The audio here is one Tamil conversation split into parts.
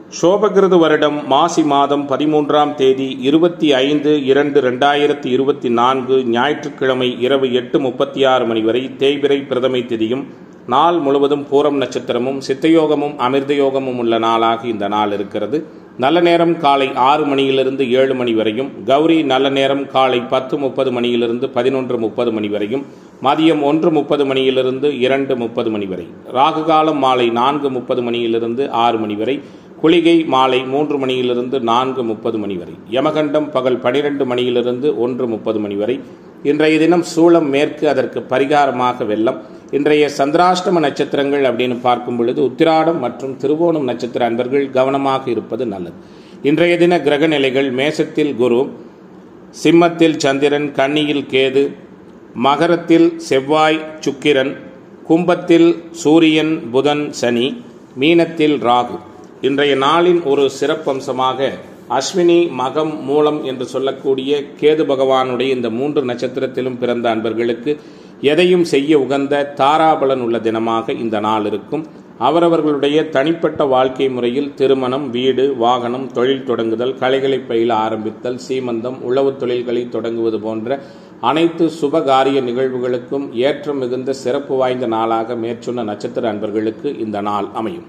சோபகிருது வருடம் மாசி மாதம் பதிமூன்றாம் தேதி இருபத்தி ஐந்து இரண்டு ரெண்டாயிரத்தி இருபத்தி நான்கு ஞாயிற்றுக்கிழமை இரவு எட்டு முப்பத்தி ஆறு மணி வரை தேய்பிரை பிரதமை திதியும் நாள் முழுவதும் பூரம் நட்சத்திரமும் சித்தயோகமும் அமிர்த யோகமும் உள்ள நாளாக இந்த நாள் இருக்கிறது நல்ல நேரம் காலை ஆறு மணியிலிருந்து ஏழு மணி வரையும் கௌரி நல்ல நேரம் காலை பத்து முப்பது மணியிலிருந்து பதினொன்று முப்பது மணி வரையும் மதியம் ஒன்று முப்பது மணியிலிருந்து இரண்டு முப்பது மணி வரை ராகு காலம் மாலை நான்கு முப்பது மணியிலிருந்து ஆறு மணி வரை குளிகை மாலை மூன்று மணியிலிருந்து நான்கு முப்பது மணி வரை யமகண்டம் பகல் பனிரெண்டு மணியிலிருந்து ஒன்று முப்பது மணி வரை இன்றைய தினம் சூளம் மேற்கு அதற்கு பரிகாரமாக வெள்ளம் இன்றைய சந்திராஷ்டம நட்சத்திரங்கள் அப்படின்னு பார்க்கும் பொழுது உத்திராடம் மற்றும் திருவோணம் நட்சத்திர அன்பர்கள் கவனமாக இருப்பது நல்லது இன்றைய தின கிரக நிலைகள் மேசத்தில் குரு சிம்மத்தில் சந்திரன் கன்னியில் கேது மகரத்தில் செவ்வாய் சுக்கிரன் கும்பத்தில் சூரியன் புதன் சனி மீனத்தில் ராகு இன்றைய நாளின் ஒரு சிறப்பம்சமாக அஸ்வினி மகம் மூலம் என்று சொல்லக்கூடிய கேது பகவானுடைய இந்த மூன்று நட்சத்திரத்திலும் பிறந்த அன்பர்களுக்கு எதையும் செய்ய உகந்த தாராபலன் உள்ள தினமாக இந்த நாள் இருக்கும் அவரவர்களுடைய தனிப்பட்ட வாழ்க்கை முறையில் திருமணம் வீடு வாகனம் தொழில் தொடங்குதல் கலைகளை பயில ஆரம்பித்தல் சீமந்தம் உழவு தொழில்களை தொடங்குவது போன்ற அனைத்து சுபகாரிய நிகழ்வுகளுக்கும் ஏற்றம் மிகுந்த சிறப்பு வாய்ந்த நாளாக மேற்சொன்ன நட்சத்திர அன்பர்களுக்கு இந்த நாள் அமையும்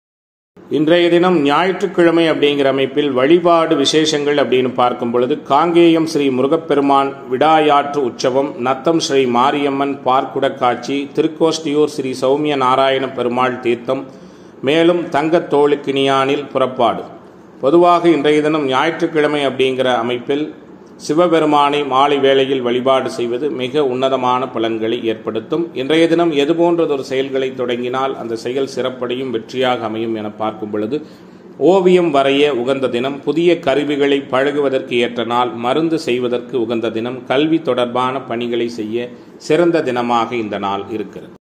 இன்றைய தினம் ஞாயிற்றுக்கிழமை அப்படிங்கிற அமைப்பில் வழிபாடு விசேஷங்கள் அப்படின்னு பார்க்கும் பொழுது காங்கேயம் ஸ்ரீ முருகப்பெருமான் விடாயாற்று உற்சவம் நத்தம் ஸ்ரீ மாரியம்மன் பார்க்குட காட்சி திருக்கோஷ்டியூர் ஸ்ரீ சௌமிய நாராயண பெருமாள் தீர்த்தம் மேலும் தங்கத் தோளுக்கினியானில் புறப்பாடு பொதுவாக இன்றைய தினம் ஞாயிற்றுக்கிழமை அப்படிங்கிற அமைப்பில் சிவபெருமானை மாலை வேளையில் வழிபாடு செய்வது மிக உன்னதமான பலன்களை ஏற்படுத்தும் இன்றைய தினம் எது போன்றதொரு செயல்களை தொடங்கினால் அந்த செயல் சிறப்படையும் வெற்றியாக அமையும் என பார்க்கும் பொழுது ஓவியம் வரைய உகந்த தினம் புதிய கருவிகளை பழகுவதற்கு ஏற்ற நாள் மருந்து செய்வதற்கு உகந்த தினம் கல்வி தொடர்பான பணிகளை செய்ய சிறந்த தினமாக இந்த நாள் இருக்கிறது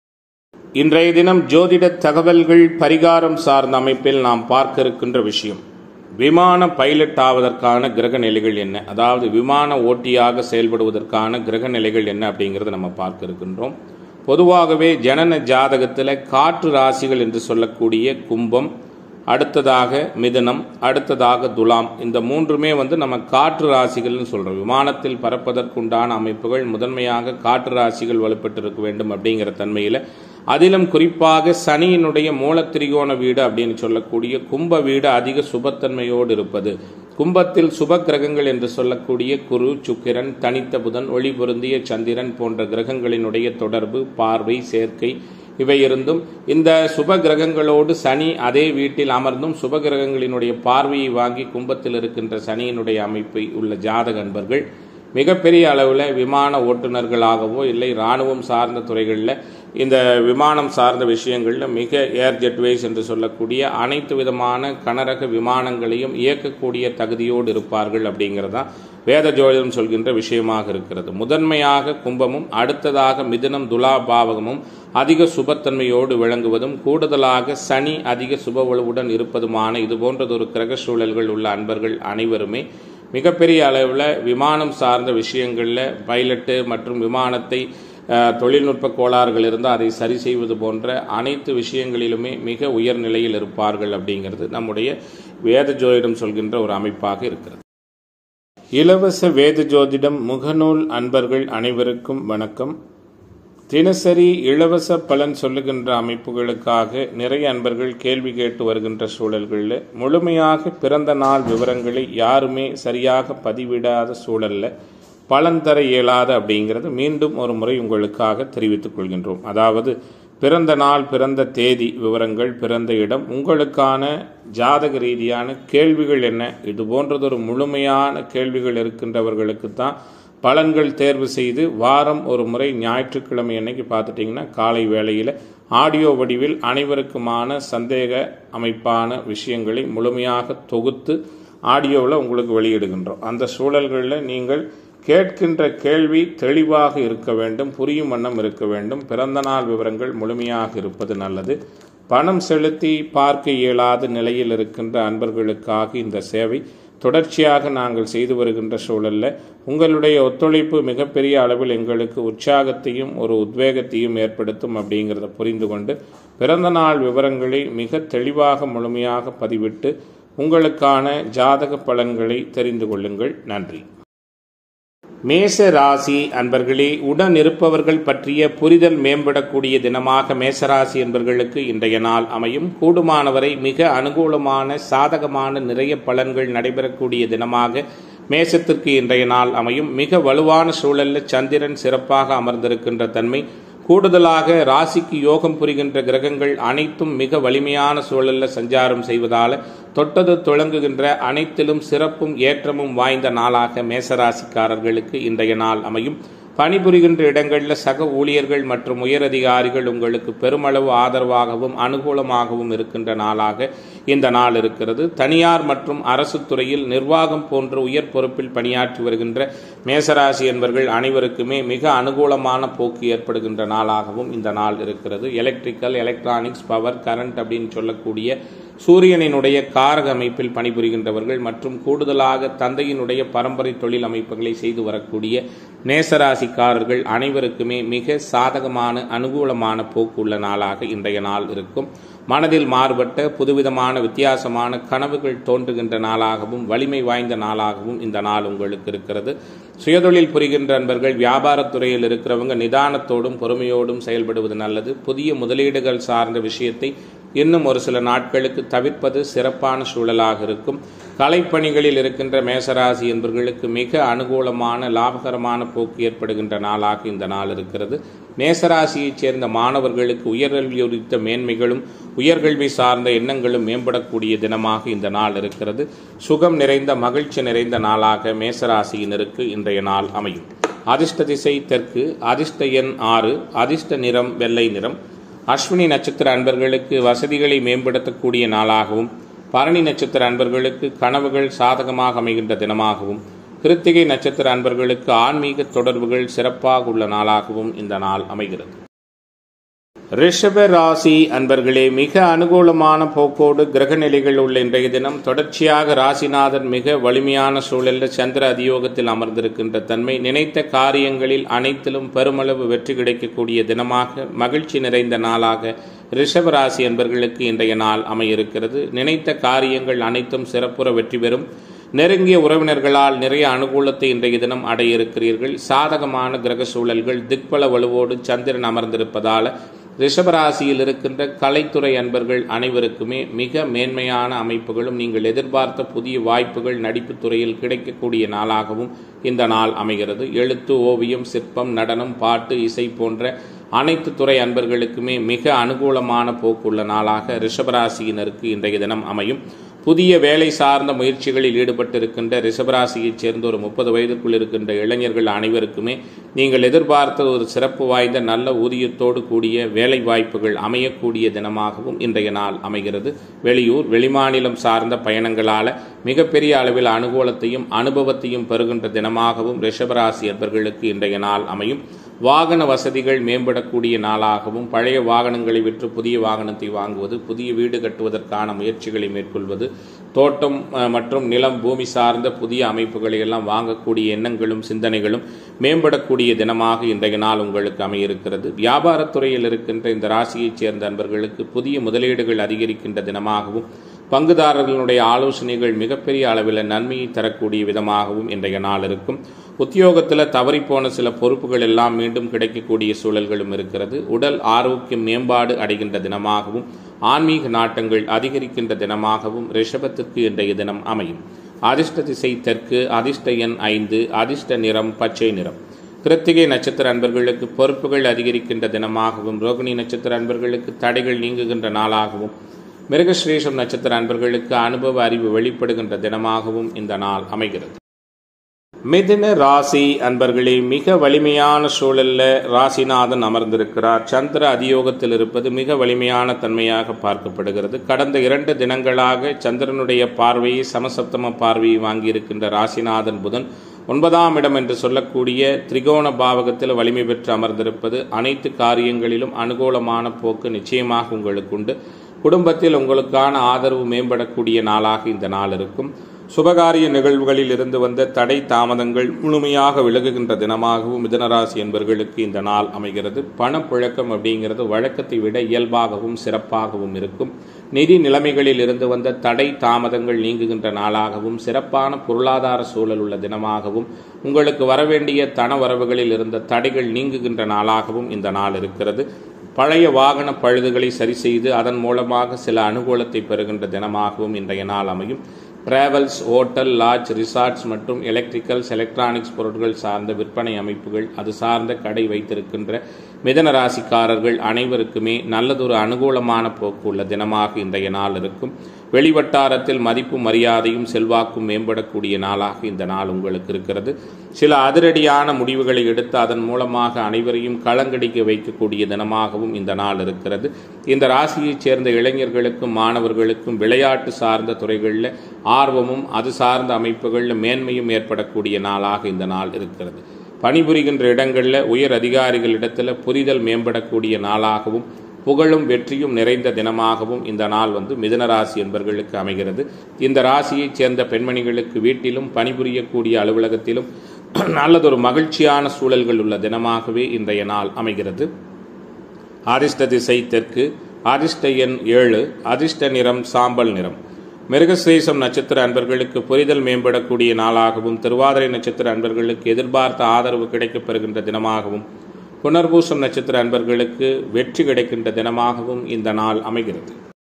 இன்றைய தினம் ஜோதிட தகவல்கள் பரிகாரம் சார்ந்த அமைப்பில் நாம் பார்க்க இருக்கின்ற விஷயம் விமான பைலட் ஆவதற்கான கிரக நிலைகள் என்ன அதாவது விமான ஓட்டியாக செயல்படுவதற்கான கிரக நிலைகள் என்ன அப்படிங்கிறத நம்ம பார்க்க இருக்கின்றோம் பொதுவாகவே ஜனன ஜாதகத்தில் காற்று ராசிகள் என்று சொல்லக்கூடிய கும்பம் அடுத்ததாக மிதனம் அடுத்ததாக துலாம் இந்த மூன்றுமே வந்து நம்ம காற்று ராசிகள்னு சொல்கிறோம் விமானத்தில் பறப்பதற்குண்டான அமைப்புகள் முதன்மையாக காற்று ராசிகள் வலுப்பட்டிருக்க வேண்டும் அப்படிங்கிற தன்மையில் அதிலும் குறிப்பாக சனியினுடைய மூலத்திரிகோண வீடு அப்படின்னு சொல்லக்கூடிய கும்ப வீடு அதிக சுபத்தன்மையோடு இருப்பது கும்பத்தில் சுப கிரகங்கள் என்று சொல்லக்கூடிய குரு சுக்கிரன் தனித்த புதன் ஒளி பொருந்திய சந்திரன் போன்ற கிரகங்களினுடைய தொடர்பு பார்வை சேர்க்கை இவை இருந்தும் இந்த சுப கிரகங்களோடு சனி அதே வீட்டில் அமர்ந்தும் சுப கிரகங்களினுடைய பார்வையை வாங்கி கும்பத்தில் இருக்கின்ற சனியினுடைய அமைப்பை உள்ள ஜாதக அன்பர்கள் மிகப்பெரிய அளவில் விமான ஓட்டுநர்களாகவோ இல்லை இராணுவம் சார்ந்த துறைகளில் இந்த விமானம் சார்ந்த விஷயங்களில் மிக ஏர் ஜெட்வேஸ் என்று சொல்லக்கூடிய அனைத்து விதமான கனரக விமானங்களையும் இயக்கக்கூடிய தகுதியோடு இருப்பார்கள் அப்படிங்கிறதான் வேத ஜோதிடம் சொல்கின்ற விஷயமாக இருக்கிறது முதன்மையாக கும்பமும் அடுத்ததாக மிதுனம் துலா பாவகமும் அதிக சுபத்தன்மையோடு விளங்குவதும் கூடுதலாக சனி அதிக சுபவலுவுடன் இருப்பதுமான இது போன்றதொரு கிரக சூழல்கள் உள்ள அன்பர்கள் அனைவருமே மிகப்பெரிய அளவில் விமானம் சார்ந்த விஷயங்களில் பைலட்டு மற்றும் விமானத்தை தொழில்நுட்ப கோளாறுகள் இருந்தால் அதை சரி செய்வது போன்ற அனைத்து விஷயங்களிலுமே மிக உயர் நிலையில் இருப்பார்கள் அப்படிங்கிறது நம்முடைய வேத ஜோதிடம் சொல்கின்ற ஒரு அமைப்பாக இருக்கிறது இலவச வேத ஜோதிடம் முகநூல் அன்பர்கள் அனைவருக்கும் வணக்கம் தினசரி இலவச பலன் சொல்லுகின்ற அமைப்புகளுக்காக நிறைய அன்பர்கள் கேள்வி கேட்டு வருகின்ற சூழல்களில் முழுமையாக பிறந்த நாள் விவரங்களை யாருமே சரியாக பதிவிடாத சூழலில் பலன் தர இயலாது அப்படிங்கிறது மீண்டும் ஒரு முறை உங்களுக்காக தெரிவித்துக் கொள்கின்றோம் அதாவது பிறந்த நாள் பிறந்த தேதி விவரங்கள் பிறந்த இடம் உங்களுக்கான ஜாதக ரீதியான கேள்விகள் என்ன இது போன்றதொரு முழுமையான கேள்விகள் இருக்கின்றவர்களுக்கு தான் பலன்கள் தேர்வு செய்து வாரம் ஒரு முறை ஞாயிற்றுக்கிழமை அன்னைக்கு பார்த்துட்டிங்கன்னா காலை வேளையில் ஆடியோ வடிவில் அனைவருக்குமான சந்தேக அமைப்பான விஷயங்களை முழுமையாக தொகுத்து ஆடியோவில் உங்களுக்கு வெளியிடுகின்றோம் அந்த சூழல்களில் நீங்கள் கேட்கின்ற கேள்வி தெளிவாக இருக்க வேண்டும் புரியும் வண்ணம் இருக்க வேண்டும் பிறந்த நாள் விவரங்கள் முழுமையாக இருப்பது நல்லது பணம் செலுத்தி பார்க்க இயலாத நிலையில் இருக்கின்ற அன்பர்களுக்காக இந்த சேவை தொடர்ச்சியாக நாங்கள் செய்து வருகின்ற சூழலில் உங்களுடைய ஒத்துழைப்பு மிகப்பெரிய அளவில் எங்களுக்கு உற்சாகத்தையும் ஒரு உத்வேகத்தையும் ஏற்படுத்தும் அப்படிங்கிறத புரிந்து கொண்டு பிறந்த நாள் விவரங்களை மிக தெளிவாக முழுமையாக பதிவிட்டு உங்களுக்கான ஜாதக பலன்களை தெரிந்து கொள்ளுங்கள் நன்றி மேச ராசி அன்பர்களே உடன் இருப்பவர்கள் பற்றிய புரிதல் மேம்படக்கூடிய தினமாக மேசராசி என்பவர்களுக்கு இன்றைய நாள் அமையும் கூடுமானவரை மிக அனுகூலமான சாதகமான நிறைய பலன்கள் நடைபெறக்கூடிய தினமாக மேசத்திற்கு இன்றைய நாள் அமையும் மிக வலுவான சூழலில் சந்திரன் சிறப்பாக அமர்ந்திருக்கின்ற தன்மை கூடுதலாக ராசிக்கு யோகம் புரிகின்ற கிரகங்கள் அனைத்தும் மிக வலிமையான சூழலில் சஞ்சாரம் செய்வதால் தொட்டது தொடங்குகின்ற அனைத்திலும் சிறப்பும் ஏற்றமும் வாய்ந்த நாளாக மேசராசிக்காரர்களுக்கு இன்றைய நாள் அமையும் பணிபுரிகின்ற இடங்களில் சக ஊழியர்கள் மற்றும் உயரதிகாரிகள் உங்களுக்கு பெருமளவு ஆதரவாகவும் அனுகூலமாகவும் இருக்கின்ற நாளாக இந்த நாள் இருக்கிறது தனியார் மற்றும் அரசு துறையில் நிர்வாகம் போன்ற உயர் பொறுப்பில் பணியாற்றி வருகின்ற மேசராசி என்பவர்கள் அனைவருக்குமே மிக அனுகூலமான போக்கு ஏற்படுகின்ற நாளாகவும் இந்த நாள் இருக்கிறது எலக்ட்ரிக்கல் எலக்ட்ரானிக்ஸ் பவர் கரண்ட் அப்படின்னு சொல்லக்கூடிய சூரியனினுடைய காரக அமைப்பில் பணிபுரிகின்றவர்கள் மற்றும் கூடுதலாக தந்தையினுடைய பரம்பரை தொழில் அமைப்புகளை செய்து வரக்கூடிய நேசராசிக்காரர்கள் அனைவருக்குமே மிக சாதகமான அனுகூலமான போக்கு உள்ள நாளாக இன்றைய நாள் இருக்கும் மனதில் மாறுபட்ட புதுவிதமான வித்தியாசமான கனவுகள் தோன்றுகின்ற நாளாகவும் வலிமை வாய்ந்த நாளாகவும் இந்த நாள் உங்களுக்கு இருக்கிறது சுயதொழில் புரிகின்ற அன்பர்கள் வியாபாரத்துறையில் இருக்கிறவங்க நிதானத்தோடும் பொறுமையோடும் செயல்படுவது நல்லது புதிய முதலீடுகள் சார்ந்த விஷயத்தை இன்னும் ஒரு சில நாட்களுக்கு தவிர்ப்பது சிறப்பான சூழலாக இருக்கும் கலைப்பணிகளில் இருக்கின்ற மேசராசி என்பவர்களுக்கு மிக அனுகூலமான லாபகரமான போக்கு ஏற்படுகின்ற நாளாக இந்த நாள் இருக்கிறது மேசராசியைச் சேர்ந்த மாணவர்களுக்கு உயர்கல்வி குறித்த மேன்மைகளும் உயர்கல்வி சார்ந்த எண்ணங்களும் மேம்படக்கூடிய தினமாக இந்த நாள் இருக்கிறது சுகம் நிறைந்த மகிழ்ச்சி நிறைந்த நாளாக மேசராசியினருக்கு இன்றைய நாள் அமையும் அதிர்ஷ்ட திசை தெற்கு அதிர்ஷ்ட எண் ஆறு அதிர்ஷ்ட நிறம் வெள்ளை நிறம் அஸ்வினி நட்சத்திர அன்பர்களுக்கு வசதிகளை மேம்படுத்தக்கூடிய நாளாகவும் பரணி நட்சத்திர அன்பர்களுக்கு கனவுகள் சாதகமாக அமைகின்ற தினமாகவும் கிருத்திகை நட்சத்திர அன்பர்களுக்கு ஆன்மீக தொடர்புகள் சிறப்பாக உள்ள நாளாகவும் இந்த நாள் அமைகிறது ரிஷப ராசி அன்பர்களே மிக அனுகூலமான போக்கோடு கிரக நிலைகள் உள்ள இன்றைய தினம் தொடர்ச்சியாக ராசிநாதன் மிக வலிமையான சூழலில் சந்திர அதியோகத்தில் அமர்ந்திருக்கின்ற தன்மை நினைத்த காரியங்களில் அனைத்திலும் பெருமளவு வெற்றி கிடைக்கக்கூடிய தினமாக மகிழ்ச்சி நிறைந்த நாளாக ரிஷப ராசி அன்பர்களுக்கு இன்றைய நாள் அமையிருக்கிறது நினைத்த காரியங்கள் அனைத்தும் சிறப்புற வெற்றி பெறும் நெருங்கிய உறவினர்களால் நிறைய அனுகூலத்தை இன்றைய தினம் அடைய இருக்கிறீர்கள் சாதகமான கிரக சூழல்கள் திக்பல வலுவோடு சந்திரன் அமர்ந்திருப்பதால் ரிஷபராசியில் இருக்கின்ற கலைத்துறை அன்பர்கள் அனைவருக்குமே மிக மேன்மையான அமைப்புகளும் நீங்கள் எதிர்பார்த்த புதிய வாய்ப்புகள் நடிப்புத் துறையில் கிடைக்கக்கூடிய நாளாகவும் இந்த நாள் அமைகிறது எழுத்து ஓவியம் சிற்பம் நடனம் பாட்டு இசை போன்ற அனைத்து துறை அன்பர்களுக்குமே மிக அனுகூலமான போக்குள்ள நாளாக ரிஷபராசியினருக்கு இன்றைய தினம் அமையும் புதிய வேலை சார்ந்த முயற்சிகளில் ஈடுபட்டிருக்கின்ற ரிஷபராசியைச் சேர்ந்த ஒரு முப்பது வயதுக்குள் இருக்கின்ற இளைஞர்கள் அனைவருக்குமே நீங்கள் எதிர்பார்த்த ஒரு சிறப்பு வாய்ந்த நல்ல ஊதியத்தோடு கூடிய வேலை வாய்ப்புகள் அமையக்கூடிய தினமாகவும் இன்றைய நாள் அமைகிறது வெளியூர் வெளிமாநிலம் சார்ந்த பயணங்களால் மிகப்பெரிய அளவில் அனுகூலத்தையும் அனுபவத்தையும் பெறுகின்ற தினமாகவும் ரிஷபராசி அன்பர்களுக்கு இன்றைய நாள் அமையும் வாகன வசதிகள் மேம்படக்கூடிய நாளாகவும் பழைய வாகனங்களை விற்று புதிய வாகனத்தை வாங்குவது புதிய வீடு கட்டுவதற்கான முயற்சிகளை மேற்கொள்வது தோட்டம் அஹ், மற்றும் நிலம் பூமி சார்ந்த புதிய அமைப்புகளை எல்லாம் வாங்கக்கூடிய எண்ணங்களும் சிந்தனைகளும் மேம்படக்கூடிய தினமாக இன்றைய நாள் உங்களுக்கு அமையிருக்கிறது வியாபாரத்துறையில் இருக்கின்ற இந்த ராசியைச் சேர்ந்த அன்பர்களுக்கு புதிய முதலீடுகள் அதிகரிக்கின்ற தினமாகவும் பங்குதாரர்களுடைய ஆலோசனைகள் மிகப்பெரிய அளவில் நன்மையை தரக்கூடிய விதமாகவும் இன்றைய நாள் இருக்கும் உத்தியோகத்தில் தவறிப்போன சில பொறுப்புகள் எல்லாம் மீண்டும் கிடைக்கக்கூடிய சூழல்களும் இருக்கிறது உடல் ஆரோக்கியம் மேம்பாடு அடைகின்ற தினமாகவும் ஆன்மீக நாட்டங்கள் அதிகரிக்கின்ற தினமாகவும் ரிஷபத்திற்கு இன்றைய தினம் அமையும் அதிர்ஷ்ட திசை தெற்கு அதிர்ஷ்ட எண் ஐந்து அதிர்ஷ்ட நிறம் பச்சை நிறம் கிருத்திகை நட்சத்திர அன்பர்களுக்கு பொறுப்புகள் அதிகரிக்கின்ற தினமாகவும் ரோகிணி நட்சத்திர அன்பர்களுக்கு தடைகள் நீங்குகின்ற நாளாகவும் மிருகஸ்ரீஷம் நட்சத்திர அன்பர்களுக்கு அனுபவ அறிவு வெளிப்படுகின்ற தினமாகவும் இந்த நாள் அமைகிறது மிதுன ராசி அன்பர்களே மிக வலிமையான சூழல்ல ராசிநாதன் அமர்ந்திருக்கிறார் சந்திர அதியோகத்தில் இருப்பது மிக வலிமையான தன்மையாக பார்க்கப்படுகிறது கடந்த இரண்டு தினங்களாக சந்திரனுடைய பார்வையை சமசப்தம பார்வையை வாங்கியிருக்கின்ற ராசிநாதன் புதன் ஒன்பதாம் இடம் என்று சொல்லக்கூடிய திரிகோண பாவகத்தில் வலிமை பெற்று அமர்ந்திருப்பது அனைத்து காரியங்களிலும் அனுகூலமான போக்கு நிச்சயமாக உங்களுக்கு உண்டு குடும்பத்தில் உங்களுக்கான ஆதரவு மேம்படக்கூடிய நாளாக இந்த நாள் இருக்கும் சுபகாரிய நிகழ்வுகளில் இருந்து வந்த தடை தாமதங்கள் முழுமையாக விலகுகின்ற தினமாகவும் மிதனராசி என்பவர்களுக்கு இந்த நாள் அமைகிறது பணப்புழக்கம் அப்படிங்கிறது வழக்கத்தை விட இயல்பாகவும் சிறப்பாகவும் இருக்கும் நிதி நிலைமைகளில் இருந்து வந்த தடை தாமதங்கள் நீங்குகின்ற நாளாகவும் சிறப்பான பொருளாதார சூழல் உள்ள தினமாகவும் உங்களுக்கு வரவேண்டிய தன வரவுகளில் இருந்த தடைகள் நீங்குகின்ற நாளாகவும் இந்த நாள் இருக்கிறது பழைய வாகன பழுதுகளை சரி செய்து அதன் மூலமாக சில அனுகூலத்தை பெறுகின்ற தினமாகவும் இன்றைய நாள் அமையும் டிராவல்ஸ் ஹோட்டல் லாட்ஜ் ரிசார்ட்ஸ் மற்றும் எலக்ட்ரிக்கல்ஸ் எலக்ட்ரானிக்ஸ் பொருட்கள் சார்ந்த விற்பனை அமைப்புகள் அது சார்ந்த கடை வைத்திருக்கின்ற மிதன ராசிக்காரர்கள் அனைவருக்குமே நல்லதொரு அனுகூலமான போக்கு உள்ள தினமாக இன்றைய நாள் இருக்கும் வெளிவட்டாரத்தில் மதிப்பு மரியாதையும் செல்வாக்கும் மேம்படக்கூடிய நாளாக இந்த நாள் உங்களுக்கு இருக்கிறது சில அதிரடியான முடிவுகளை எடுத்து அதன் மூலமாக அனைவரையும் களங்கடிக்க வைக்கக்கூடிய தினமாகவும் இந்த நாள் இருக்கிறது இந்த ராசியைச் சேர்ந்த இளைஞர்களுக்கும் மாணவர்களுக்கும் விளையாட்டு சார்ந்த துறைகளில் ஆர்வமும் அது சார்ந்த அமைப்புகளில் மேன்மையும் ஏற்படக்கூடிய நாளாக இந்த நாள் இருக்கிறது பணிபுரிகின்ற இடங்களில் உயர் அதிகாரிகளிடத்தில் புரிதல் மேம்படக்கூடிய நாளாகவும் புகழும் வெற்றியும் நிறைந்த தினமாகவும் இந்த நாள் வந்து மிதனராசி என்பவர்களுக்கு அமைகிறது இந்த ராசியைச் சேர்ந்த பெண்மணிகளுக்கு வீட்டிலும் பணிபுரியக்கூடிய அலுவலகத்திலும் நல்லதொரு மகிழ்ச்சியான சூழல்கள் உள்ள தினமாகவே இன்றைய நாள் அமைகிறது அதிர்ஷ்ட திசை தெற்கு அதிர்ஷ்ட எண் ஏழு அதிர்ஷ்ட நிறம் சாம்பல் நிறம் மிருகசேசம் நட்சத்திர அன்பர்களுக்கு புரிதல் மேம்படக்கூடிய நாளாகவும் திருவாதிரை நட்சத்திர அன்பர்களுக்கு எதிர்பார்த்த ஆதரவு கிடைக்கப் பெறுகின்ற தினமாகவும் புனர்பூசம் நட்சத்திர அன்பர்களுக்கு வெற்றி கிடைக்கின்ற தினமாகவும் இந்த நாள் அமைகிறது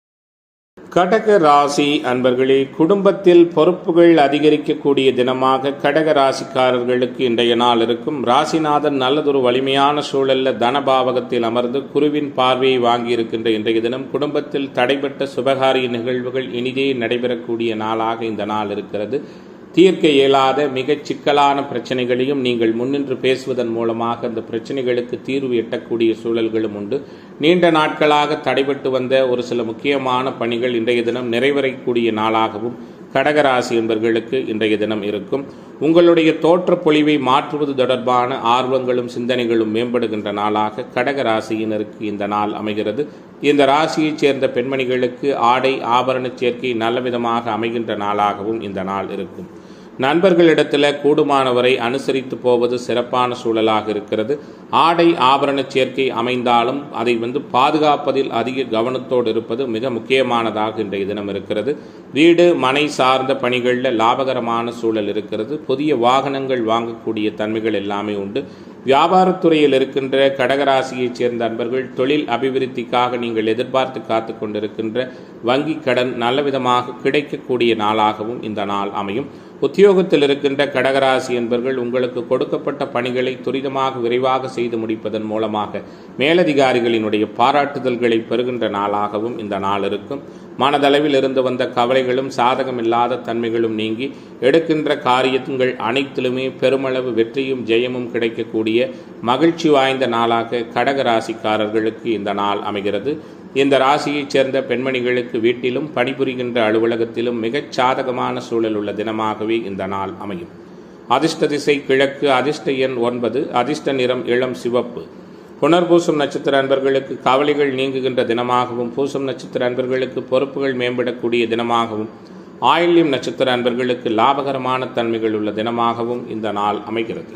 கடக ராசி அன்பர்களே குடும்பத்தில் பொறுப்புகள் அதிகரிக்கக்கூடிய தினமாக கடக ராசிக்காரர்களுக்கு இன்றைய நாள் இருக்கும் ராசிநாதன் நல்லதொரு வலிமையான சூழல்ல தனபாவகத்தில் அமர்ந்து குருவின் பார்வையை வாங்கியிருக்கின்ற இன்றைய தினம் குடும்பத்தில் தடைபட்ட சுபகாரிய நிகழ்வுகள் இனிதே நடைபெறக்கூடிய நாளாக இந்த நாள் இருக்கிறது தீர்க்க இயலாத மிகச் சிக்கலான பிரச்சனைகளையும் நீங்கள் முன்னின்று பேசுவதன் மூலமாக அந்த பிரச்சனைகளுக்கு தீர்வு எட்டக்கூடிய சூழல்களும் உண்டு நீண்ட நாட்களாக தடைபட்டு வந்த ஒரு சில முக்கியமான பணிகள் இன்றைய தினம் நிறைவேறக்கூடிய நாளாகவும் கடகராசி என்பவர்களுக்கு இன்றைய தினம் இருக்கும் உங்களுடைய தோற்ற பொலிவை மாற்றுவது தொடர்பான ஆர்வங்களும் சிந்தனைகளும் மேம்படுகின்ற நாளாக கடகராசியினருக்கு இந்த நாள் அமைகிறது இந்த ராசியைச் சேர்ந்த பெண்மணிகளுக்கு ஆடை ஆபரண சேர்க்கை நல்லவிதமாக அமைகின்ற நாளாகவும் இந்த நாள் இருக்கும் நண்பர்களிடத்தில் கூடுமானவரை அனுசரித்து போவது சிறப்பான சூழலாக இருக்கிறது ஆடை ஆபரண சேர்க்கை அமைந்தாலும் அதை வந்து பாதுகாப்பதில் அதிக கவனத்தோடு இருப்பது மிக முக்கியமானதாக இன்றைய தினம் இருக்கிறது வீடு மனை சார்ந்த பணிகளில் லாபகரமான சூழல் இருக்கிறது புதிய வாகனங்கள் வாங்கக்கூடிய தன்மைகள் எல்லாமே உண்டு வியாபாரத்துறையில் இருக்கின்ற கடகராசியைச் சேர்ந்த அன்பர்கள் தொழில் அபிவிருத்திக்காக நீங்கள் எதிர்பார்த்து காத்து கொண்டிருக்கின்ற வங்கி கடன் நல்லவிதமாக கிடைக்கக்கூடிய நாளாகவும் இந்த நாள் அமையும் உத்தியோகத்தில் இருக்கின்ற கடகராசி என்பர்கள் உங்களுக்கு கொடுக்கப்பட்ட பணிகளை துரிதமாக விரைவாக செய்து முடிப்பதன் மூலமாக மேலதிகாரிகளினுடைய பாராட்டுதல்களை பெறுகின்ற நாளாகவும் இந்த நாள் இருக்கும் மனதளவில் இருந்து வந்த கவலைகளும் சாதகமில்லாத தன்மைகளும் நீங்கி எடுக்கின்ற காரியங்கள் அனைத்திலுமே பெருமளவு வெற்றியும் ஜெயமும் கிடைக்கக்கூடிய மகிழ்ச்சி வாய்ந்த நாளாக கடகராசிக்காரர்களுக்கு இந்த நாள் அமைகிறது இந்த ராசியைச் சேர்ந்த பெண்மணிகளுக்கு வீட்டிலும் பணிபுரிகின்ற அலுவலகத்திலும் மிகச் சாதகமான சூழல் உள்ள தினமாகவே இந்த நாள் அமையும் அதிர்ஷ்ட திசை கிழக்கு அதிர்ஷ்ட எண் ஒன்பது அதிர்ஷ்ட நிறம் இளம் சிவப்பு புனர்பூசம் நட்சத்திர அன்பர்களுக்கு கவலைகள் நீங்குகின்ற தினமாகவும் பூசம் நட்சத்திர அன்பர்களுக்கு பொறுப்புகள் மேம்படக்கூடிய தினமாகவும் ஆயில்யம் நட்சத்திர அன்பர்களுக்கு லாபகரமான தன்மைகள் உள்ள தினமாகவும் இந்த நாள் அமைகிறது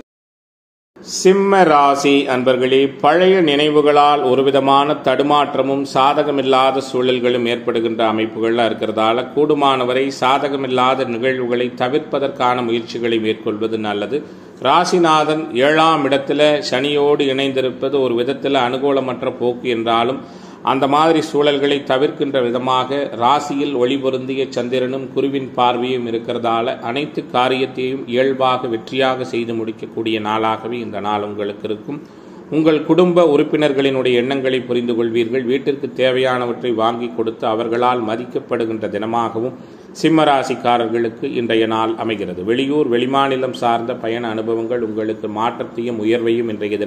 சிம்ம ராசி அன்பர்களே பழைய நினைவுகளால் ஒருவிதமான தடுமாற்றமும் சாதகமில்லாத சூழல்களும் ஏற்படுகின்ற அமைப்புகள்லாம் இருக்கிறதால கூடுமானவரை சாதகமில்லாத நிகழ்வுகளை தவிர்ப்பதற்கான முயற்சிகளை மேற்கொள்வது நல்லது ராசிநாதன் ஏழாம் இடத்துல சனியோடு இணைந்திருப்பது ஒரு விதத்தில் அனுகூலமற்ற போக்கு என்றாலும் அந்த மாதிரி சூழல்களை தவிர்க்கின்ற விதமாக ராசியில் ஒளி பொருந்திய சந்திரனும் குருவின் பார்வையும் இருக்கிறதால அனைத்து காரியத்தையும் இயல்பாக வெற்றியாக செய்து முடிக்கக்கூடிய நாளாகவே இந்த நாள் உங்களுக்கு இருக்கும் உங்கள் குடும்ப உறுப்பினர்களினுடைய எண்ணங்களை புரிந்து கொள்வீர்கள் வீட்டிற்கு தேவையானவற்றை வாங்கி கொடுத்து அவர்களால் மதிக்கப்படுகின்ற தினமாகவும் சிம்மராசிக்காரர்களுக்கு இன்றைய நாள் அமைகிறது வெளியூர் வெளிமாநிலம் சார்ந்த பயண அனுபவங்கள் உங்களுக்கு மாற்றத்தையும் உயர்வையும் இன்றைய தினம்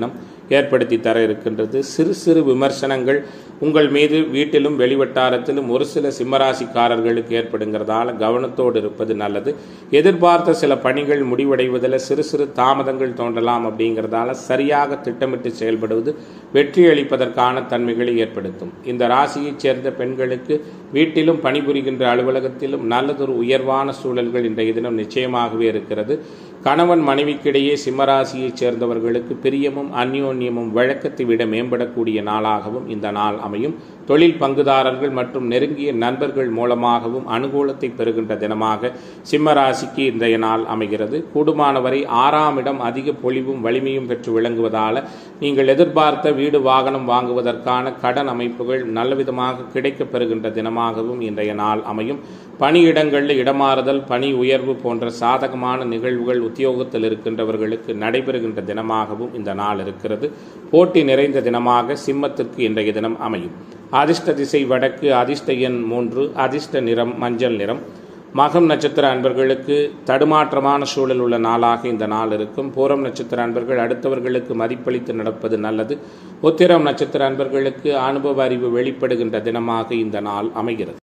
ஏற்படுத்தி தர இருக்கின்றது சிறு சிறு விமர்சனங்கள் உங்கள் மீது வீட்டிலும் வெளிவட்டாரத்திலும் ஒரு சில சிம்மராசிக்காரர்களுக்கு ஏற்படுங்கிறதால கவனத்தோடு இருப்பது நல்லது எதிர்பார்த்த சில பணிகள் முடிவடைவதில் சிறு சிறு தாமதங்கள் தோன்றலாம் அப்படிங்கிறதால சரியாக திட்டமிட்டு செயல்படுவது வெற்றி அளிப்பதற்கான தன்மைகளை ஏற்படுத்தும் இந்த ராசியைச் சேர்ந்த பெண்களுக்கு வீட்டிலும் பணிபுரிகின்ற அலுவலகத்திலும் நல்லதொரு உயர்வான சூழல்கள் இன்றைய தினம் நிச்சயமாகவே இருக்கிறது கணவன் மனைவிக்கிடையே சிம்மராசியைச் சேர்ந்தவர்களுக்கு பிரியமும் அந்யோன்யமும் வழக்கத்தை விட மேம்படக்கூடிய நாளாகவும் இந்த நாள் அமையும் தொழில் பங்குதாரர்கள் மற்றும் நெருங்கிய நண்பர்கள் மூலமாகவும் அனுகூலத்தை பெறுகின்ற தினமாக சிம்மராசிக்கு இன்றைய நாள் அமைகிறது கூடுமானவரை ஆறாம் இடம் அதிக பொலிவும் வலிமையும் பெற்று விளங்குவதால் நீங்கள் எதிர்பார்த்த வீடு வாகனம் வாங்குவதற்கான கடன் அமைப்புகள் நல்லவிதமாக கிடைக்கப் பெறுகின்ற தினமாகவும் இன்றைய நாள் அமையும் பணியிடங்களில் இடமாறுதல் பணி உயர்வு போன்ற சாதகமான நிகழ்வுகள் உத்தியோகத்தில் இருக்கின்றவர்களுக்கு நடைபெறுகின்ற தினமாகவும் இந்த நாள் இருக்கிறது போட்டி நிறைந்த தினமாக சிம்மத்திற்கு இன்றைய தினம் அமையும் அதிர்ஷ்ட திசை வடக்கு அதிர்ஷ்ட எண் மூன்று அதிர்ஷ்ட நிறம் மஞ்சள் நிறம் மகம் நட்சத்திர அன்பர்களுக்கு தடுமாற்றமான சூழல் உள்ள நாளாக இந்த நாள் இருக்கும் பூரம் நட்சத்திர அன்பர்கள் அடுத்தவர்களுக்கு மதிப்பளித்து நடப்பது நல்லது உத்திரம் நட்சத்திர அன்பர்களுக்கு அனுபவ அறிவு வெளிப்படுகின்ற தினமாக இந்த நாள் அமைகிறது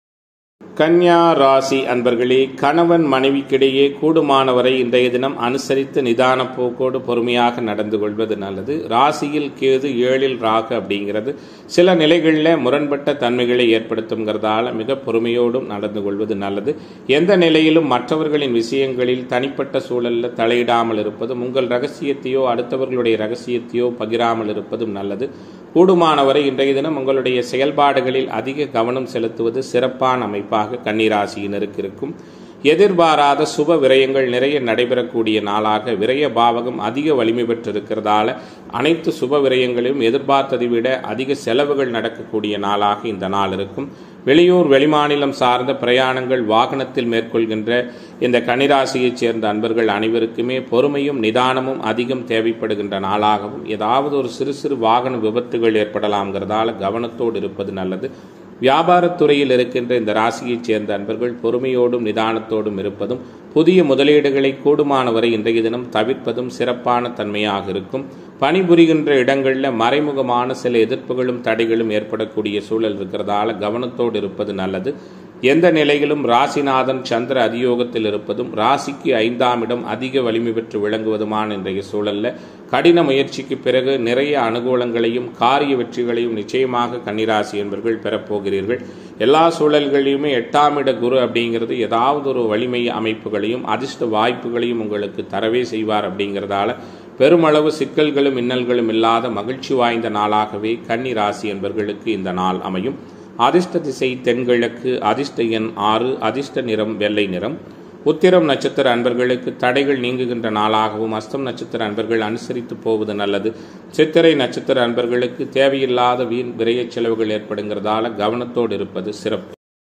கன்யா ராசி அன்பர்களே கணவன் மனைவிக்கிடையே கூடுமானவரை இன்றைய தினம் அனுசரித்து நிதான போக்கோடு பொறுமையாக நடந்து கொள்வது நல்லது ராசியில் கேது ஏழில் ராகு அப்படிங்கிறது சில நிலைகளில் முரண்பட்ட தன்மைகளை ஏற்படுத்துங்கிறதால மிக பொறுமையோடும் நடந்து கொள்வது நல்லது எந்த நிலையிலும் மற்றவர்களின் விஷயங்களில் தனிப்பட்ட சூழலில் தலையிடாமல் இருப்பதும் உங்கள் ரகசியத்தையோ அடுத்தவர்களுடைய ரகசியத்தையோ பகிராமல் இருப்பதும் நல்லது கூடுமானவரை இன்றைய தினம் உங்களுடைய செயல்பாடுகளில் அதிக கவனம் செலுத்துவது சிறப்பான அமைப்பாக கன்னிராசியினருக்கு இருக்கும் எதிர்பாராத சுப விரயங்கள் நிறைய நடைபெறக்கூடிய நாளாக விரய பாவகம் அதிக வலிமை பெற்றிருக்கிறதால அனைத்து சுப விரயங்களையும் எதிர்பார்த்ததை விட அதிக செலவுகள் நடக்கக்கூடிய நாளாக இந்த நாள் இருக்கும் வெளியூர் வெளிமாநிலம் சார்ந்த பிரயாணங்கள் வாகனத்தில் மேற்கொள்கின்ற இந்த கனிராசியைச் சேர்ந்த அன்பர்கள் அனைவருக்குமே பொறுமையும் நிதானமும் அதிகம் தேவைப்படுகின்ற நாளாகவும் ஏதாவது ஒரு சிறு சிறு வாகன விபத்துகள் ஏற்படலாம்ங்கிறதால கவனத்தோடு இருப்பது நல்லது வியாபாரத்துறையில் இருக்கின்ற இந்த ராசியைச் சேர்ந்த அன்பர்கள் பொறுமையோடும் நிதானத்தோடும் இருப்பதும் புதிய முதலீடுகளை கூடுமானவரை இன்றைய தினம் தவிர்ப்பதும் சிறப்பான தன்மையாக இருக்கும் பணிபுரிகின்ற இடங்களில் மறைமுகமான சில எதிர்ப்புகளும் தடைகளும் ஏற்படக்கூடிய சூழல் இருக்கிறதால கவனத்தோடு இருப்பது நல்லது எந்த நிலையிலும் ராசிநாதன் சந்திர அதியோகத்தில் இருப்பதும் ராசிக்கு ஐந்தாம் இடம் அதிக வலிமை பெற்று விளங்குவதுமான இன்றைய சூழல்ல கடின முயற்சிக்கு பிறகு நிறைய அனுகூலங்களையும் காரிய வெற்றிகளையும் நிச்சயமாக கன்னிராசி என்பர்கள் பெறப்போகிறீர்கள் எல்லா சூழல்களையுமே எட்டாம் இட குரு அப்படிங்கிறது ஏதாவது ஒரு வலிமை அமைப்புகளையும் அதிர்ஷ்ட வாய்ப்புகளையும் உங்களுக்கு தரவே செய்வார் அப்படிங்கிறதால பெருமளவு சிக்கல்களும் இன்னல்களும் இல்லாத மகிழ்ச்சி வாய்ந்த நாளாகவே கன்னி ராசி என்பவர்களுக்கு இந்த நாள் அமையும் அதிர்ஷ்ட திசை தென்கிழக்கு அதிர்ஷ்ட எண் ஆறு அதிர்ஷ்ட நிறம் வெள்ளை நிறம் உத்திரம் நட்சத்திர அன்பர்களுக்கு தடைகள் நீங்குகின்ற நாளாகவும் அஸ்தம் நட்சத்திர அன்பர்கள் அனுசரித்து போவது நல்லது சித்திரை நட்சத்திர அன்பர்களுக்கு தேவையில்லாத வீண் விரயச் செலவுகள் ஏற்படுங்கிறதால கவனத்தோடு இருப்பது சிறப்பு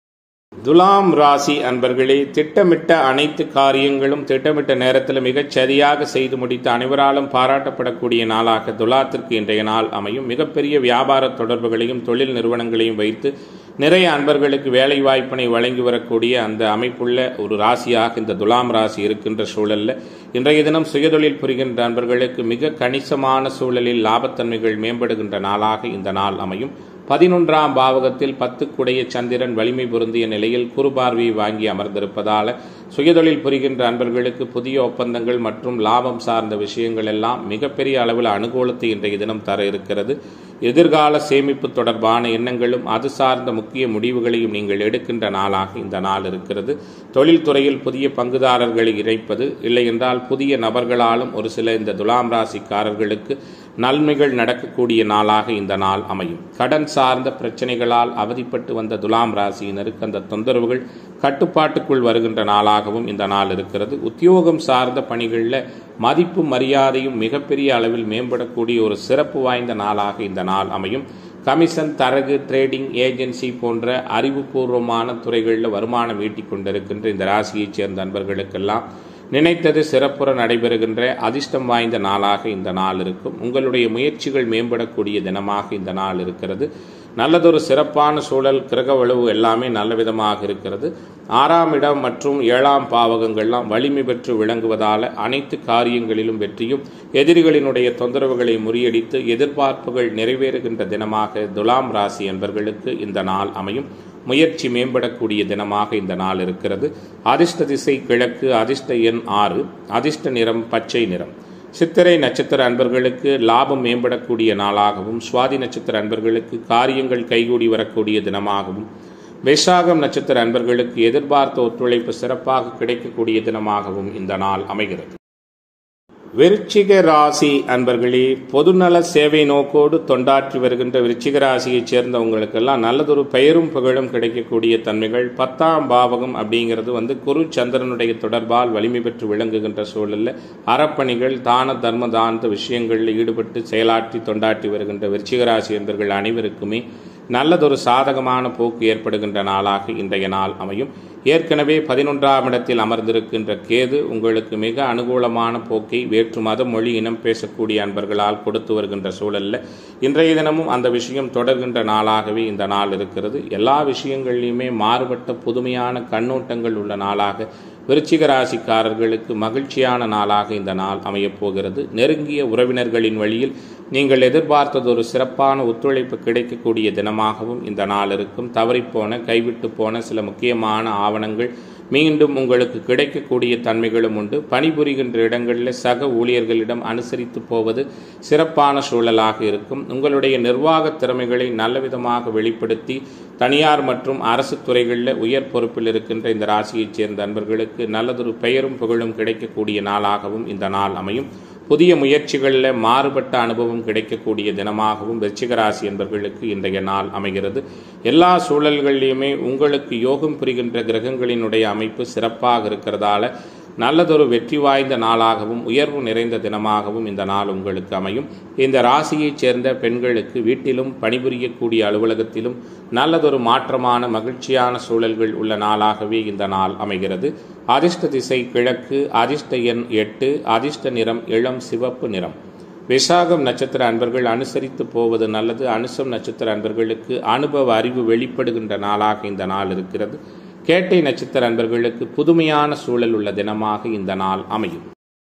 துலாம் ராசி அன்பர்களே திட்டமிட்ட அனைத்து காரியங்களும் திட்டமிட்ட நேரத்தில் மிகச் சரியாக செய்து முடித்த அனைவராலும் பாராட்டப்படக்கூடிய நாளாக துலாத்திற்கு இன்றைய நாள் அமையும் மிகப்பெரிய வியாபார தொடர்புகளையும் தொழில் நிறுவனங்களையும் வைத்து நிறைய அன்பர்களுக்கு வேலை வாய்ப்பினை வழங்கி வரக்கூடிய அந்த அமைப்புள்ள ஒரு ராசியாக இந்த துலாம் ராசி இருக்கின்ற சூழல்ல இன்றைய தினம் சுயதொழில் புரிகின்ற அன்பர்களுக்கு மிக கணிசமான சூழலில் லாபத்தன்மைகள் மேம்படுகின்ற நாளாக இந்த நாள் அமையும் பதினொன்றாம் பாவகத்தில் பத்துக்குடைய சந்திரன் வலிமை பொருந்திய நிலையில் குறுபார்வையை வாங்கி அமர்ந்திருப்பதால் சுயதொழில் புரிகின்ற அன்பர்களுக்கு புதிய ஒப்பந்தங்கள் மற்றும் லாபம் சார்ந்த விஷயங்கள் எல்லாம் மிகப்பெரிய அளவில் அனுகூலத்தை இன்றைய தினம் தர இருக்கிறது எதிர்கால சேமிப்பு தொடர்பான எண்ணங்களும் அது சார்ந்த முக்கிய முடிவுகளையும் நீங்கள் எடுக்கின்ற நாளாக இந்த நாள் இருக்கிறது தொழில்துறையில் புதிய பங்குதாரர்களை இணைப்பது இல்லை என்றால் புதிய நபர்களாலும் ஒரு சில இந்த துலாம் ராசிக்காரர்களுக்கு நன்மைகள் நடக்கக்கூடிய நாளாக இந்த நாள் அமையும் கடன் சார்ந்த பிரச்சனைகளால் அவதிப்பட்டு வந்த துலாம் ராசியினருக்கு அந்த தொந்தரவுகள் கட்டுப்பாட்டுக்குள் வருகின்ற நாளாகவும் இந்த நாள் இருக்கிறது உத்தியோகம் சார்ந்த பணிகளில் மதிப்பு மரியாதையும் மிகப்பெரிய அளவில் மேம்படக்கூடிய ஒரு சிறப்பு வாய்ந்த நாளாக இந்த நாள் அமையும் கமிஷன் தரகு ட்ரேடிங் ஏஜென்சி போன்ற அறிவுபூர்வமான துறைகளில் வருமானம் ஈட்டிக் கொண்டிருக்கின்ற இந்த ராசியைச் சேர்ந்த நண்பர்களுக்கெல்லாம் நினைத்தது சிறப்புற நடைபெறுகின்ற அதிர்ஷ்டம் வாய்ந்த நாளாக இந்த நாள் இருக்கும் உங்களுடைய முயற்சிகள் மேம்படக்கூடிய தினமாக இந்த நாள் இருக்கிறது நல்லதொரு சிறப்பான சூழல் கிரக வலுவு எல்லாமே நல்ல விதமாக இருக்கிறது ஆறாம் இடம் மற்றும் ஏழாம் பாவகங்கள்லாம் வலிமை பெற்று விளங்குவதால அனைத்து காரியங்களிலும் வெற்றியும் எதிரிகளினுடைய தொந்தரவுகளை முறியடித்து எதிர்பார்ப்புகள் நிறைவேறுகின்ற தினமாக துலாம் ராசி என்பவர்களுக்கு இந்த நாள் அமையும் முயற்சி மேம்படக்கூடிய தினமாக இந்த நாள் இருக்கிறது அதிர்ஷ்ட திசை கிழக்கு அதிர்ஷ்ட எண் ஆறு அதிர்ஷ்ட நிறம் பச்சை நிறம் சித்திரை நட்சத்திர அன்பர்களுக்கு லாபம் மேம்படக்கூடிய நாளாகவும் சுவாதி நட்சத்திர அன்பர்களுக்கு காரியங்கள் கைகூடி வரக்கூடிய தினமாகவும் வைசாகம் நட்சத்திர அன்பர்களுக்கு எதிர்பார்த்த ஒத்துழைப்பு சிறப்பாக கிடைக்கக்கூடிய தினமாகவும் இந்த நாள் அமைகிறது விருச்சிக ராசி அன்பர்களே பொதுநல சேவை நோக்கோடு தொண்டாற்றி வருகின்ற விருச்சிக ராசியைச் சேர்ந்தவங்களுக்கெல்லாம் நல்லதொரு பெயரும் புகழும் கிடைக்கக்கூடிய தன்மைகள் பத்தாம் பாவகம் அப்படிங்கிறது வந்து குரு சந்திரனுடைய தொடர்பால் வலிமை பெற்று விளங்குகின்ற சூழலில் அறப்பணிகள் தான தர்ம தாந்த விஷயங்களில் ஈடுபட்டு செயலாற்றி தொண்டாற்றி வருகின்ற விருச்சிக ராசி என்பர்கள் அனைவருக்குமே நல்லதொரு சாதகமான போக்கு ஏற்படுகின்ற நாளாக இன்றைய நாள் அமையும் ஏற்கனவே பதினொன்றாம் இடத்தில் அமர்ந்திருக்கின்ற கேது உங்களுக்கு மிக அனுகூலமான போக்கை வேற்று மத மொழி இனம் பேசக்கூடிய அன்பர்களால் கொடுத்து வருகின்ற சூழலில் இன்றைய தினமும் அந்த விஷயம் தொடர்கின்ற நாளாகவே இந்த நாள் இருக்கிறது எல்லா விஷயங்கள்லையுமே மாறுபட்ட புதுமையான கண்ணோட்டங்கள் உள்ள நாளாக விருச்சிக ராசிக்காரர்களுக்கு மகிழ்ச்சியான நாளாக இந்த நாள் அமையப் போகிறது நெருங்கிய உறவினர்களின் வழியில் நீங்கள் எதிர்பார்த்தது ஒரு சிறப்பான ஒத்துழைப்பு கிடைக்கக்கூடிய தினமாகவும் இந்த நாள் இருக்கும் தவறிப்போன கைவிட்டு போன சில முக்கியமான ஆவணங்கள் மீண்டும் உங்களுக்கு கிடைக்கக்கூடிய தன்மைகளும் உண்டு பணிபுரிகின்ற இடங்களில் சக ஊழியர்களிடம் அனுசரித்து போவது சிறப்பான சூழலாக இருக்கும் உங்களுடைய நிர்வாக திறமைகளை நல்லவிதமாக வெளிப்படுத்தி தனியார் மற்றும் அரசு துறைகளில் உயர் பொறுப்பில் இருக்கின்ற இந்த ராசியைச் சேர்ந்த அன்பர்களுக்கு நல்லதொரு பெயரும் புகழும் கிடைக்கக்கூடிய நாளாகவும் இந்த நாள் அமையும் புதிய முயற்சிகளில் மாறுபட்ட அனுபவம் கிடைக்கக்கூடிய தினமாகவும் விருச்சிக ராசி என்பவர்களுக்கு இன்றைய நாள் அமைகிறது எல்லா சூழல்களிலுமே உங்களுக்கு யோகம் புரிகின்ற கிரகங்களினுடைய அமைப்பு சிறப்பாக இருக்கிறதால நல்லதொரு வெற்றி வாய்ந்த நாளாகவும் உயர்வு நிறைந்த தினமாகவும் இந்த நாள் உங்களுக்கு அமையும் இந்த ராசியைச் சேர்ந்த பெண்களுக்கு வீட்டிலும் பணிபுரியக்கூடிய அலுவலகத்திலும் நல்லதொரு மாற்றமான மகிழ்ச்சியான சூழல்கள் உள்ள நாளாகவே இந்த நாள் அமைகிறது அதிர்ஷ்ட திசை கிழக்கு அதிர்ஷ்ட எண் எட்டு அதிர்ஷ்ட நிறம் இளம் சிவப்பு நிறம் விசாகம் நட்சத்திர அன்பர்கள் அனுசரித்து போவது நல்லது அனுசம் நட்சத்திர அன்பர்களுக்கு அனுபவ அறிவு வெளிப்படுகின்ற நாளாக இந்த நாள் இருக்கிறது கேட்டை நட்சத்திர அன்பர்களுக்கு புதுமையான சூழல் உள்ள தினமாக இந்த நாள் அமையும்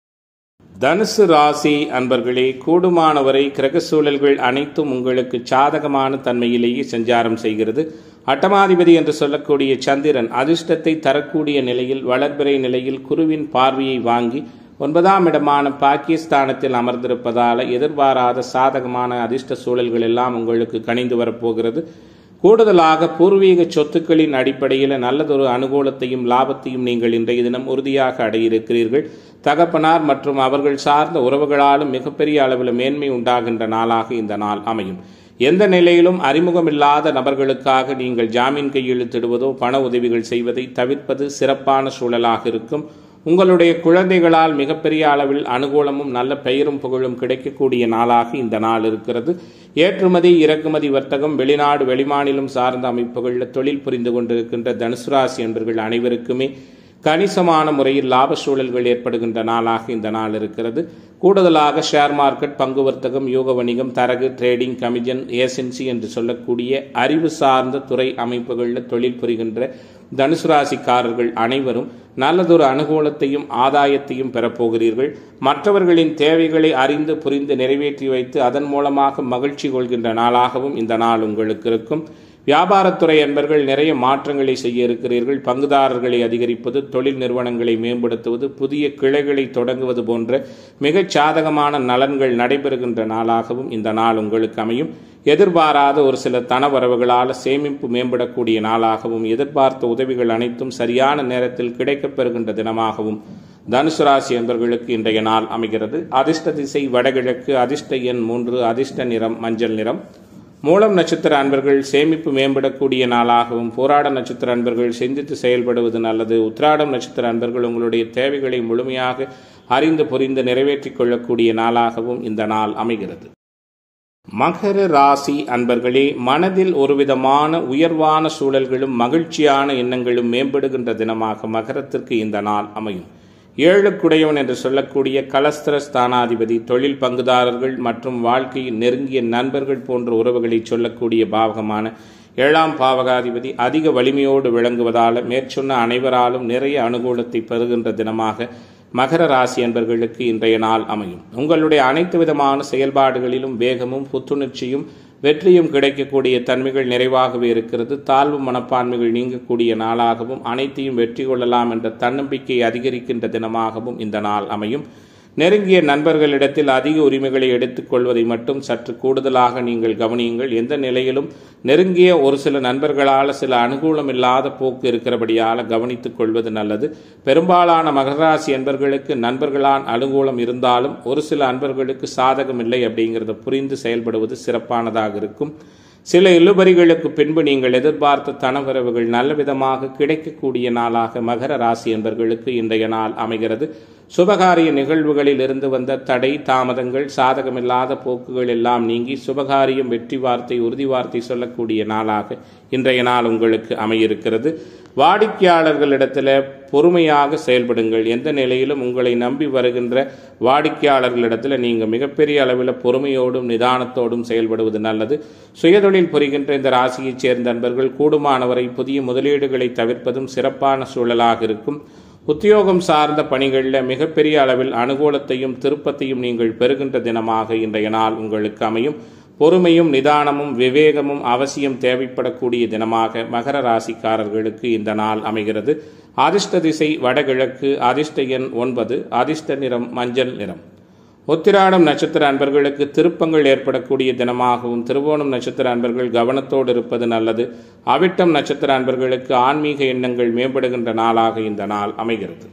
தனுசு ராசி அன்பர்களே கூடுமானவரை கிரக சூழல்கள் அனைத்தும் உங்களுக்கு சாதகமான தன்மையிலேயே சஞ்சாரம் செய்கிறது அட்டமாதிபதி என்று சொல்லக்கூடிய சந்திரன் அதிர்ஷ்டத்தை தரக்கூடிய நிலையில் வளர்பிறை நிலையில் குருவின் பார்வையை வாங்கி ஒன்பதாம் இடமான பாகிஸ்தானத்தில் அமர்ந்திருப்பதால் எதிர்பாராத சாதகமான அதிர்ஷ்ட சூழல்கள் எல்லாம் உங்களுக்கு கணிந்து வரப்போகிறது கூடுதலாக பூர்வீக சொத்துக்களின் அடிப்படையில் நல்லதொரு அனுகூலத்தையும் லாபத்தையும் நீங்கள் இன்றைய தினம் உறுதியாக அடையிருக்கிறீர்கள் தகப்பனார் மற்றும் அவர்கள் சார்ந்த உறவுகளாலும் மிகப்பெரிய அளவில் மேன்மை உண்டாகின்ற நாளாக இந்த நாள் அமையும் எந்த நிலையிலும் அறிமுகமில்லாத நபர்களுக்காக நீங்கள் ஜாமீன் கையெழுத்திடுவதோ பண உதவிகள் செய்வதை தவிர்ப்பது சிறப்பான சூழலாக இருக்கும் உங்களுடைய குழந்தைகளால் மிகப்பெரிய அளவில் அனுகூலமும் நல்ல பெயரும் புகழும் கிடைக்கக்கூடிய நாளாக இந்த நாள் இருக்கிறது ஏற்றுமதி இறக்குமதி வர்த்தகம் வெளிநாடு வெளிமாநிலம் சார்ந்த அமைப்புகளில் தொழில் புரிந்து கொண்டிருக்கின்ற தனுசு ராசி என்பர்கள் அனைவருக்குமே கணிசமான முறையில் லாப சூழல்கள் ஏற்படுகின்ற நாளாக இந்த நாள் இருக்கிறது கூடுதலாக ஷேர் மார்க்கெட் பங்கு வர்த்தகம் யோக வணிகம் தரகு ட்ரேடிங் கமிஷன் ஏசென்சி என்று சொல்லக்கூடிய அறிவு சார்ந்த துறை அமைப்புகளில் தொழில் புரிகின்ற தனுசு ராசிக்காரர்கள் அனைவரும் நல்லதொரு அனுகூலத்தையும் ஆதாயத்தையும் பெறப்போகிறீர்கள் மற்றவர்களின் தேவைகளை அறிந்து புரிந்து நிறைவேற்றி வைத்து அதன் மூலமாக மகிழ்ச்சி கொள்கின்ற நாளாகவும் இந்த நாள் உங்களுக்கு இருக்கும் வியாபாரத்துறை என்பர்கள் நிறைய மாற்றங்களை செய்ய இருக்கிறீர்கள் பங்குதாரர்களை அதிகரிப்பது தொழில் நிறுவனங்களை மேம்படுத்துவது புதிய கிளைகளை தொடங்குவது போன்ற மிகச் சாதகமான நலன்கள் நடைபெறுகின்ற நாளாகவும் இந்த நாள் உங்களுக்கு அமையும் எதிர்பாராத ஒரு சில தனவரவுகளால் சேமிப்பு மேம்படக்கூடிய நாளாகவும் எதிர்பார்த்த உதவிகள் அனைத்தும் சரியான நேரத்தில் கிடைக்கப்பெறுகின்ற தினமாகவும் தனுசு ராசி என்பவர்களுக்கு இன்றைய நாள் அமைகிறது அதிர்ஷ்ட திசை வடகிழக்கு அதிர்ஷ்ட எண் மூன்று அதிர்ஷ்ட நிறம் மஞ்சள் நிறம் மூலம் நட்சத்திர அன்பர்கள் சேமிப்பு மேம்படக்கூடிய நாளாகவும் போராட நட்சத்திர அன்பர்கள் சிந்தித்து செயல்படுவது நல்லது உத்ராடம் நட்சத்திர அன்பர்கள் உங்களுடைய தேவைகளை முழுமையாக அறிந்து புரிந்து நிறைவேற்றிக் கொள்ளக்கூடிய நாளாகவும் இந்த நாள் அமைகிறது மகர ராசி அன்பர்களே மனதில் ஒருவிதமான உயர்வான சூழல்களும் மகிழ்ச்சியான எண்ணங்களும் மேம்படுகின்ற தினமாக மகரத்திற்கு இந்த நாள் அமையும் ஏழுக்குடையவன் என்று சொல்லக்கூடிய கலஸ்திர ஸ்தானாதிபதி தொழில் பங்குதாரர்கள் மற்றும் வாழ்க்கையின் நெருங்கிய நண்பர்கள் போன்ற உறவுகளை சொல்லக்கூடிய பாவகமான ஏழாம் பாவகாதிபதி அதிக வலிமையோடு விளங்குவதால் மேற்சொன்ன அனைவராலும் நிறைய அனுகூலத்தை பெறுகின்ற தினமாக மகர ராசி என்பர்களுக்கு இன்றைய நாள் அமையும் உங்களுடைய அனைத்து விதமான செயல்பாடுகளிலும் வேகமும் புத்துணர்ச்சியும் வெற்றியும் கிடைக்கக்கூடிய தன்மைகள் நிறைவாகவே இருக்கிறது தாழ்வு மனப்பான்மைகள் நீங்கக்கூடிய நாளாகவும் அனைத்தையும் வெற்றி கொள்ளலாம் என்ற தன்னம்பிக்கை அதிகரிக்கின்ற தினமாகவும் இந்த நாள் அமையும் நெருங்கிய நண்பர்களிடத்தில் அதிக உரிமைகளை எடுத்துக்கொள்வதை மட்டும் சற்று கூடுதலாக நீங்கள் கவனியுங்கள் எந்த நிலையிலும் நெருங்கிய ஒரு சில நண்பர்களால் சில அனுகூலம் இல்லாத போக்கு இருக்கிறபடியால் கவனித்துக் கொள்வது நல்லது பெரும்பாலான மகராசி என்பர்களுக்கு நண்பர்களால் அனுகூலம் இருந்தாலும் ஒரு சில அன்பர்களுக்கு சாதகம் இல்லை அப்படிங்கிறத புரிந்து செயல்படுவது சிறப்பானதாக இருக்கும் சில இழுபறிகளுக்கு பின்பு நீங்கள் எதிர்பார்த்த தனவரவுகள் நல்ல விதமாக கிடைக்கக்கூடிய நாளாக மகர ராசி என்பர்களுக்கு இன்றைய நாள் அமைகிறது சுபகாரிய நிகழ்வுகளில் இருந்து வந்த தடை தாமதங்கள் சாதகமில்லாத போக்குகள் எல்லாம் நீங்கி சுபகாரியம் வெற்றி வார்த்தை உறுதி வார்த்தை சொல்லக்கூடிய நாளாக இன்றைய நாள் உங்களுக்கு அமையிருக்கிறது வாடிக்கையாளர்களிடத்தில் பொறுமையாக செயல்படுங்கள் எந்த நிலையிலும் உங்களை நம்பி வருகின்ற வாடிக்கையாளர்களிடத்தில் நீங்கள் மிகப்பெரிய அளவில் பொறுமையோடும் நிதானத்தோடும் செயல்படுவது நல்லது சுயதொழில் புரிகின்ற இந்த ராசியைச் சேர்ந்த நண்பர்கள் கூடுமானவரை புதிய முதலீடுகளை தவிர்ப்பதும் சிறப்பான சூழலாக இருக்கும் உத்தியோகம் சார்ந்த பணிகளில் மிகப்பெரிய அளவில் அனுகூலத்தையும் திருப்பத்தையும் நீங்கள் பெறுகின்ற தினமாக இன்றைய நாள் உங்களுக்கு அமையும் பொறுமையும் நிதானமும் விவேகமும் அவசியம் தேவைப்படக்கூடிய தினமாக மகர ராசிக்காரர்களுக்கு இந்த நாள் அமைகிறது அதிர்ஷ்ட திசை வடகிழக்கு அதிர்ஷ்ட எண் ஒன்பது அதிர்ஷ்ட நிறம் மஞ்சள் நிறம் உத்திராடம் நட்சத்திர அன்பர்களுக்கு திருப்பங்கள் ஏற்படக்கூடிய தினமாகவும் திருவோணம் நட்சத்திர அன்பர்கள் கவனத்தோடு இருப்பது நல்லது அவிட்டம் நட்சத்திர அன்பர்களுக்கு ஆன்மீக எண்ணங்கள் மேம்படுகின்ற நாளாக இந்த நாள் அமைகிறது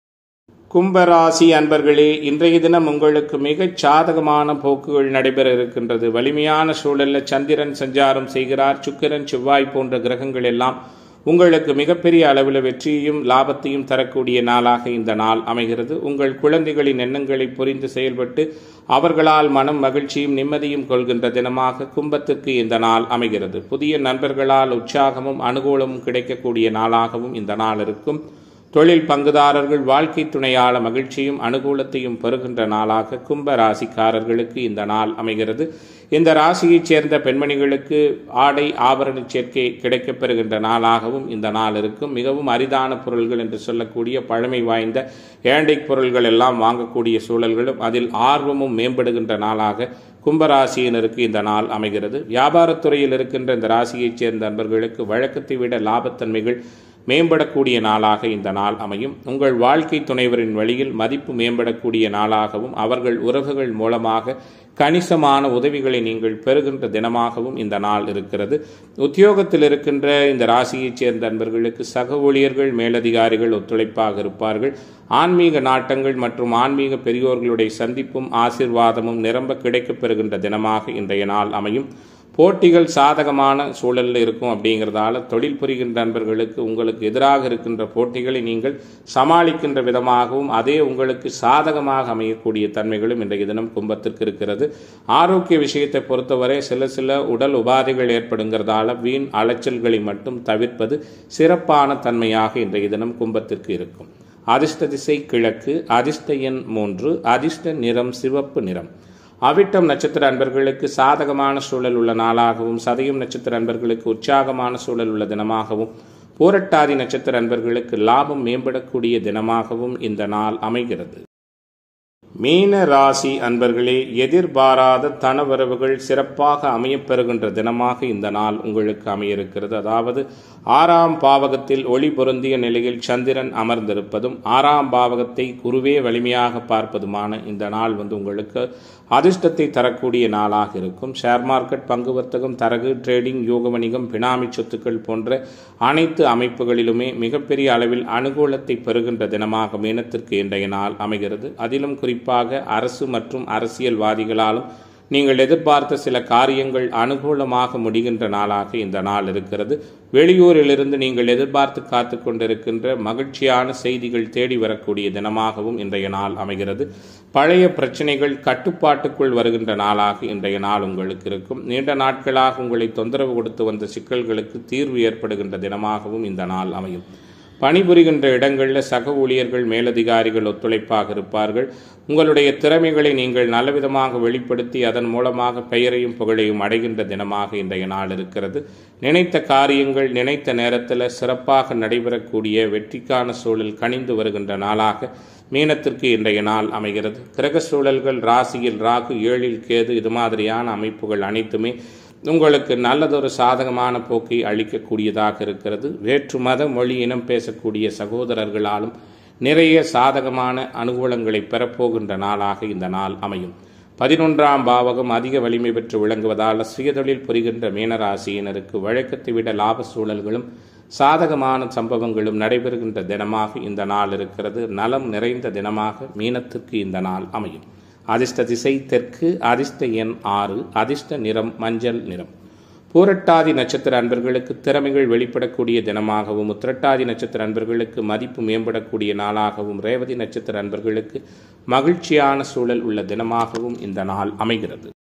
கும்பராசி அன்பர்களே இன்றைய தினம் உங்களுக்கு மிகச் சாதகமான போக்குகள் நடைபெற இருக்கின்றது வலிமையான சூழலில் சந்திரன் சஞ்சாரம் செய்கிறார் சுக்கிரன் செவ்வாய் போன்ற கிரகங்கள் எல்லாம் உங்களுக்கு மிகப்பெரிய அளவில் வெற்றியையும் லாபத்தையும் தரக்கூடிய நாளாக இந்த நாள் அமைகிறது உங்கள் குழந்தைகளின் எண்ணங்களை புரிந்து செயல்பட்டு அவர்களால் மனம் மகிழ்ச்சியும் நிம்மதியும் கொள்கின்ற தினமாக கும்பத்திற்கு இந்த நாள் அமைகிறது புதிய நண்பர்களால் உற்சாகமும் அனுகூலமும் கிடைக்கக்கூடிய நாளாகவும் இந்த நாள் இருக்கும் தொழில் பங்குதாரர்கள் வாழ்க்கை துணையாள மகிழ்ச்சியும் அனுகூலத்தையும் பெறுகின்ற நாளாக கும்ப ராசிக்காரர்களுக்கு இந்த நாள் அமைகிறது இந்த ராசியைச் சேர்ந்த பெண்மணிகளுக்கு ஆடை ஆபரண சேர்க்கை கிடைக்கப்பெறுகின்ற நாளாகவும் இந்த நாள் இருக்கும் மிகவும் அரிதான பொருள்கள் என்று சொல்லக்கூடிய பழமை வாய்ந்த ஏண்டிக் பொருள்கள் எல்லாம் வாங்கக்கூடிய சூழல்களும் அதில் ஆர்வமும் மேம்படுகின்ற நாளாக கும்பராசியினருக்கு இந்த நாள் அமைகிறது வியாபாரத்துறையில் இருக்கின்ற இந்த ராசியைச் சேர்ந்த நண்பர்களுக்கு வழக்கத்தை விட லாபத்தன்மைகள் மேம்படக்கூடிய நாளாக இந்த நாள் அமையும் உங்கள் வாழ்க்கை துணைவரின் வழியில் மதிப்பு மேம்படக்கூடிய நாளாகவும் அவர்கள் உறவுகள் மூலமாக கணிசமான உதவிகளை நீங்கள் பெறுகின்ற தினமாகவும் இந்த நாள் இருக்கிறது உத்தியோகத்தில் இருக்கின்ற இந்த ராசியைச் சேர்ந்த நண்பர்களுக்கு சக ஊழியர்கள் மேலதிகாரிகள் ஒத்துழைப்பாக இருப்பார்கள் ஆன்மீக நாட்டங்கள் மற்றும் ஆன்மீக பெரியோர்களுடைய சந்திப்பும் ஆசிர்வாதமும் நிரம்ப கிடைக்கப்பெறுகின்ற தினமாக இன்றைய நாள் அமையும் போட்டிகள் சாதகமான சூழலில் இருக்கும் அப்படிங்கிறதால தொழில் புரிகின்ற நண்பர்களுக்கு உங்களுக்கு எதிராக இருக்கின்ற போட்டிகளை நீங்கள் சமாளிக்கின்ற விதமாகவும் அதே உங்களுக்கு சாதகமாக அமையக்கூடிய தன்மைகளும் இன்றைய தினம் கும்பத்திற்கு இருக்கிறது ஆரோக்கிய விஷயத்தை பொறுத்தவரை சில சில உடல் உபாதைகள் ஏற்படுங்கிறதால வீண் அலைச்சல்களை மட்டும் தவிர்ப்பது சிறப்பான தன்மையாக இன்றைய தினம் கும்பத்திற்கு இருக்கும் அதிர்ஷ்ட திசை கிழக்கு அதிர்ஷ்ட எண் மூன்று அதிர்ஷ்ட நிறம் சிவப்பு நிறம் அவிட்டம் நட்சத்திர அன்பர்களுக்கு சாதகமான சூழல் உள்ள நாளாகவும் சதயம் நட்சத்திர அன்பர்களுக்கு உற்சாகமான சூழல் உள்ள தினமாகவும் பூரட்டாதி நட்சத்திர அன்பர்களுக்கு லாபம் மேம்படக்கூடிய தினமாகவும் இந்த நாள் அமைகிறது மீன ராசி அன்பர்களே எதிர்பாராத தனவரவுகள் சிறப்பாக அமையப்பெறுகின்ற தினமாக இந்த நாள் உங்களுக்கு அமையிருக்கிறது அதாவது ஆறாம் பாவகத்தில் ஒளி பொருந்திய நிலையில் சந்திரன் அமர்ந்திருப்பதும் ஆறாம் பாவகத்தை குருவே வலிமையாக பார்ப்பதுமான இந்த நாள் வந்து உங்களுக்கு அதிர்ஷ்டத்தை தரக்கூடிய நாளாக இருக்கும் ஷேர் மார்க்கெட் பங்கு வர்த்தகம் தரகு ட்ரேடிங் யோக வணிகம் பினாமி சொத்துக்கள் போன்ற அனைத்து அமைப்புகளிலுமே மிகப்பெரிய அளவில் அனுகூலத்தை பெறுகின்ற தினமாக மீனத்திற்கு இன்றைய நாள் அமைகிறது அதிலும் குறிப்பாக அரசு மற்றும் அரசியல்வாதிகளாலும் நீங்கள் எதிர்பார்த்த சில காரியங்கள் அனுகூலமாக முடிகின்ற நாளாக இந்த நாள் இருக்கிறது வெளியூரிலிருந்து நீங்கள் எதிர்பார்த்து காத்து கொண்டிருக்கின்ற மகிழ்ச்சியான செய்திகள் தேடி வரக்கூடிய தினமாகவும் இன்றைய நாள் அமைகிறது பழைய பிரச்சனைகள் கட்டுப்பாட்டுக்குள் வருகின்ற நாளாக இன்றைய நாள் உங்களுக்கு இருக்கும் நீண்ட நாட்களாக உங்களை தொந்தரவு கொடுத்து வந்த சிக்கல்களுக்கு தீர்வு ஏற்படுகின்ற தினமாகவும் இந்த நாள் அமையும் பணிபுரிகின்ற இடங்களில் சக ஊழியர்கள் மேலதிகாரிகள் ஒத்துழைப்பாக இருப்பார்கள் உங்களுடைய திறமைகளை நீங்கள் நல்லவிதமாக வெளிப்படுத்தி அதன் மூலமாக பெயரையும் புகழையும் அடைகின்ற தினமாக இன்றைய நாள் இருக்கிறது நினைத்த காரியங்கள் நினைத்த நேரத்தில் சிறப்பாக நடைபெறக்கூடிய வெற்றிக்கான சூழல் கனிந்து வருகின்ற நாளாக மீனத்திற்கு இன்றைய நாள் அமைகிறது கிரக சூழல்கள் ராசியில் ராகு ஏழில் கேது இது மாதிரியான அமைப்புகள் அனைத்துமே உங்களுக்கு நல்லதொரு சாதகமான போக்கை அளிக்கக்கூடியதாக இருக்கிறது வேற்று மத மொழி இனம் பேசக்கூடிய சகோதரர்களாலும் நிறைய சாதகமான அனுகூலங்களை பெறப்போகின்ற நாளாக இந்த நாள் அமையும் பதினொன்றாம் பாவகம் அதிக வலிமை பெற்று விளங்குவதால் சுயதொழில் புரிகின்ற மீனராசியினருக்கு வழக்கத்தை விட லாப சூழல்களும் சாதகமான சம்பவங்களும் நடைபெறுகின்ற தினமாக இந்த நாள் இருக்கிறது நலம் நிறைந்த தினமாக மீனத்துக்கு இந்த நாள் அமையும் அதிர்ஷ்ட திசை தெற்கு அதிர்ஷ்ட எண் ஆறு அதிர்ஷ்ட நிறம் மஞ்சள் நிறம் பூரட்டாதி நட்சத்திர அன்பர்களுக்கு திறமைகள் வெளிப்படக்கூடிய தினமாகவும் உத்திரட்டாதி நட்சத்திர அன்பர்களுக்கு மதிப்பு மேம்படக்கூடிய நாளாகவும் ரேவதி நட்சத்திர அன்பர்களுக்கு மகிழ்ச்சியான சூழல் உள்ள தினமாகவும் இந்த நாள் அமைகிறது